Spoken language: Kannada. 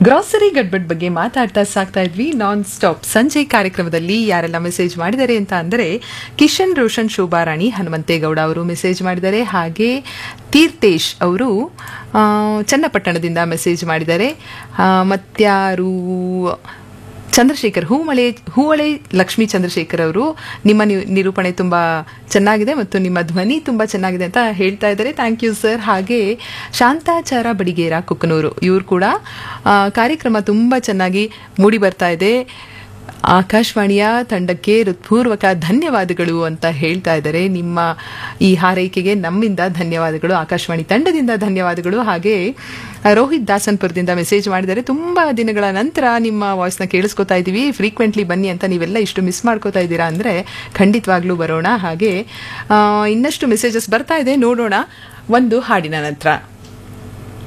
ಗ್ರಾಸರಿ ಗಡ್ಬಡ್ ಬಗ್ಗೆ ಮಾತಾಡ್ತಾ ಸಾಕ್ತಾ ಇದ್ವಿ ನಾನ್ ಸ್ಟಾಪ್ ಸಂಜೆ ಕಾರ್ಯಕ್ರಮದಲ್ಲಿ ಯಾರೆಲ್ಲ ಮೆಸೇಜ್ ಮಾಡಿದ್ದಾರೆ ಅಂತ ಅಂದರೆ ಕಿಶನ್ ರೋಷನ್ ಶೋಭಾರಾಣಿ ಹನುಮಂತೇಗೌಡ ಅವರು ಮೆಸೇಜ್ ಮಾಡಿದ್ದಾರೆ ಹಾಗೆ ತೀರ್ಥೇಶ್ ಅವರು ಆ, ಚನ್ನಪಟ್ಟಣದಿಂದ ಮೆಸೇಜ್ ಮಾಡಿದ್ದಾರೆ ಆ, ಮತ್ಯಾರು ಚಂದ್ರಶೇಖರ್ ಹೂಮಳೆ ಹೂವಳೆ ಲಕ್ಷ್ಮೀ ಚಂದ್ರಶೇಖರ್ ಅವರು ನಿಮ್ಮ ನಿ- ನಿರೂಪಣೆ ತುಂಬ ಚೆನ್ನಾಗಿದೆ ಮತ್ತು ನಿಮ್ಮ ಧ್ವನಿ ತುಂಬ ಚೆನ್ನಾಗಿದೆ ಅಂತ ಹೇಳ್ತಾ ಇದ್ದಾರೆ ಥ್ಯಾಂಕ್ ಯು ಸರ್ ಹಾಗೆ ಶಾಂತಾಚಾರ ಬಡಿಗೇರ ಕುಕ್ಕನೂರು ಇವರು ಕೂಡ ಆ, ಕಾರ್ಯಕ್ರಮ ತುಂಬ ಚೆನ್ನಾಗಿ ಮೂಡಿ ಬರ್ತಾ ಇದೆ ಆಕಾಶವಾಣಿಯ ತಂಡಕ್ಕೆ ಹೃತ್ಪೂರ್ವಕ ಧನ್ಯವಾದಗಳು ಅಂತ ಹೇಳ್ತಾ ಇದ್ದಾರೆ ನಿಮ್ಮ ಈ ಹಾರೈಕೆಗೆ ನಮ್ಮಿಂದ ಧನ್ಯವಾದಗಳು ಆಕಾಶವಾಣಿ ತಂಡದಿಂದ ಧನ್ಯವಾದಗಳು ಹಾಗೆ ರೋಹಿತ್ ದಾಸನ್ಪುರದಿಂದ ಮೆಸೇಜ್ ಮಾಡಿದ್ದಾರೆ ತುಂಬ ದಿನಗಳ ನಂತರ ನಿಮ್ಮ ವಾಯ್ಸ್ನ ಕೇಳಿಸ್ಕೊತಾ ಇದ್ದೀವಿ ಫ್ರೀಕ್ವೆಂಟ್ಲಿ ಬನ್ನಿ ಅಂತ ನೀವೆಲ್ಲ ಇಷ್ಟು ಮಿಸ್ ಮಾಡ್ಕೋತಾ ಇದ್ದೀರಾ ಅಂದರೆ ಖಂಡಿತವಾಗ್ಲೂ ಬರೋಣ ಹಾಗೆ ಆ, ಇನ್ನಷ್ಟು ಮೆಸೇಜಸ್ ಬರ್ತಾ ಇದೆ ನೋಡೋಣ ಒಂದು ಹಾಡಿನ ನಂತರ